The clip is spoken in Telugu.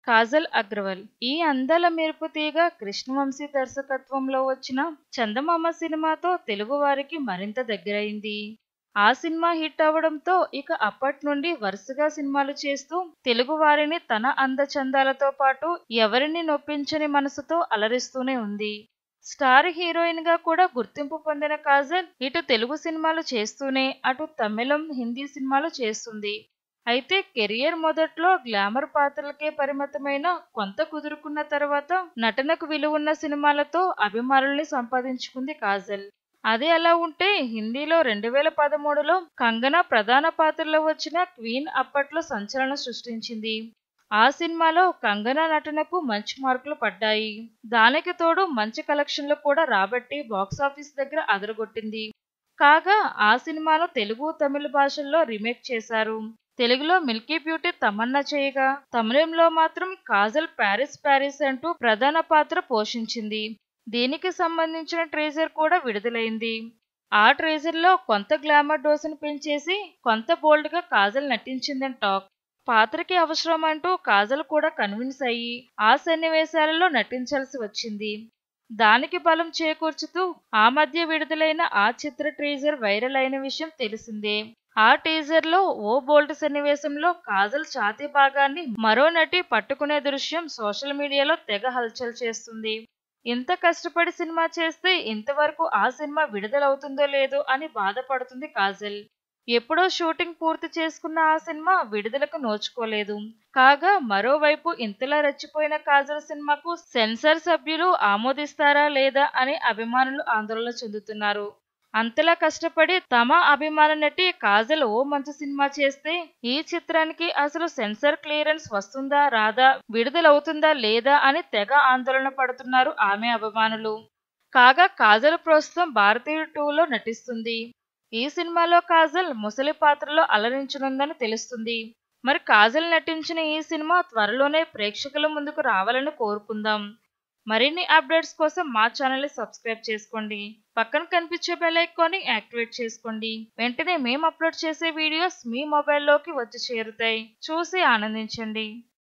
కాజల్ అగ్రవాల్ ఈ అందాల మెరుపు తీగ కృష్ణవంశీ దర్శకత్వంలో వచ్చిన చందమామ సినిమాతో తెలుగు వారికి మరింత దగ్గరైంది ఆ సినిమా హిట్ అవడంతో ఇక అప్పటి నుండి వరుసగా సినిమాలు చేస్తూ తెలుగు వారిని తన అందచందాలతో పాటు ఎవరిని నొప్పించని మనసుతో అలరిస్తూనే ఉంది స్టార్ హీరోయిన్ గా కూడా గుర్తింపు పొందిన కాజల్ ఇటు తెలుగు సినిమాలు చేస్తూనే అటు తమిళం హిందీ సినిమాలు చేస్తుంది అయితే కెరియర్ మొదట్లో గ్లామర్ పాత్రలకే పరిమితమైన కొంత కుదురుకున్న తర్వాత నటనకు విలువున్న సినిమాలతో అభిమానుల్ని సంపాదించుకుంది కాజల్ అదే అలా ఉంటే హిందీలో రెండు వేల పదమూడులో కంగనా ప్రధాన పాత్రలో వచ్చిన క్వీన్ అప్పట్లో సంచలనం సృష్టించింది ఆ సినిమాలో కంగనా నటనకు మంచి మార్కులు పడ్డాయి దానికి తోడు మంచి కలెక్షన్లు కూడా రాబట్టి బాక్సాఫీస్ దగ్గర అదరగొట్టింది కాగా ఆ సినిమాను తెలుగు తమిళ భాషల్లో రీమేక్ చేశారు తెలుగులో మిల్కీ బ్యూటీ తమన్నా చేయగా తమిళంలో మాత్రం కాజల్ ప్యారిస్ ప్యారిస్ అంటూ ప్రధాన పాత్ర పోషించింది దీనికి సంబంధించిన ట్రేజర్ కూడా విడుదలైంది ఆ ట్రేజర్ లో కొంత గ్లామర్ డోసును పెంచేసి కొంత బోల్డ్ గా కాజల్ నటించిందని టాక్ పాత్రకి అవసరం అంటూ కాజల్ కూడా కన్విన్స్ అయ్యి ఆ సన్నివేశాలలో నటించాల్సి వచ్చింది దానికి బలం చేకూర్చుతూ ఆ మధ్య విడుదలైన ఆ చిత్ర ట్రేజర్ వైరల్ అయిన విషయం తెలిసిందే ఆ టీజర్ లో ఓ బోల్డ్ సన్నివేశంలో కాజల్ ఛాతీ భాగాన్ని మరో నటి పట్టుకునే దృశ్యం సోషల్ మీడియాలో తెగ హల్చల్ చేస్తుంది ఇంత కష్టపడి సినిమా చేస్తే ఇంతవరకు ఆ సినిమా విడుదలవుతుందో లేదో అని బాధపడుతుంది కాజల్ ఎప్పుడో షూటింగ్ పూర్తి చేసుకున్న ఆ సినిమా విడుదలకు నోచుకోలేదు కాగా మరోవైపు ఇంతలా రెచ్చిపోయిన కాజల్ సినిమాకు సెన్సార్ సభ్యులు ఆమోదిస్తారా లేదా అని అభిమానులు ఆందోళన చెందుతున్నారు అంతలా కష్టపడి తమ అభిమాన నటి కాజల్ ఓ మంచి సినిమా చేస్తే ఈ చిత్రానికి అసలు సెన్సార్ క్లియరెన్స్ వస్తుందా రాదా విడుదలవుతుందా లేదా అని తెగ ఆందోళన పడుతున్నారు ఆమె అభిమానులు కాగా కాజల్ ప్రస్తుతం భారతీయ టూలో నటిస్తుంది ఈ సినిమాలో కాజల్ ముసలి పాత్రలో అలరించనుందని తెలుస్తుంది మరి కాజల్ నటించిన ఈ సినిమా త్వరలోనే ప్రేక్షకుల ముందుకు రావాలని కోరుకుందాం మరిన్ని అప్డేట్స్ కోసం మా ఛానల్ని సబ్స్క్రైబ్ చేసుకోండి పక్కన కనిపించే బెల్ ఐకాన్ని యాక్టివేట్ చేసుకోండి వెంటనే మేము అప్లోడ్ చేసే వీడియోస్ మీ మొబైల్లోకి వచ్చి చేరుతాయి చూసి ఆనందించండి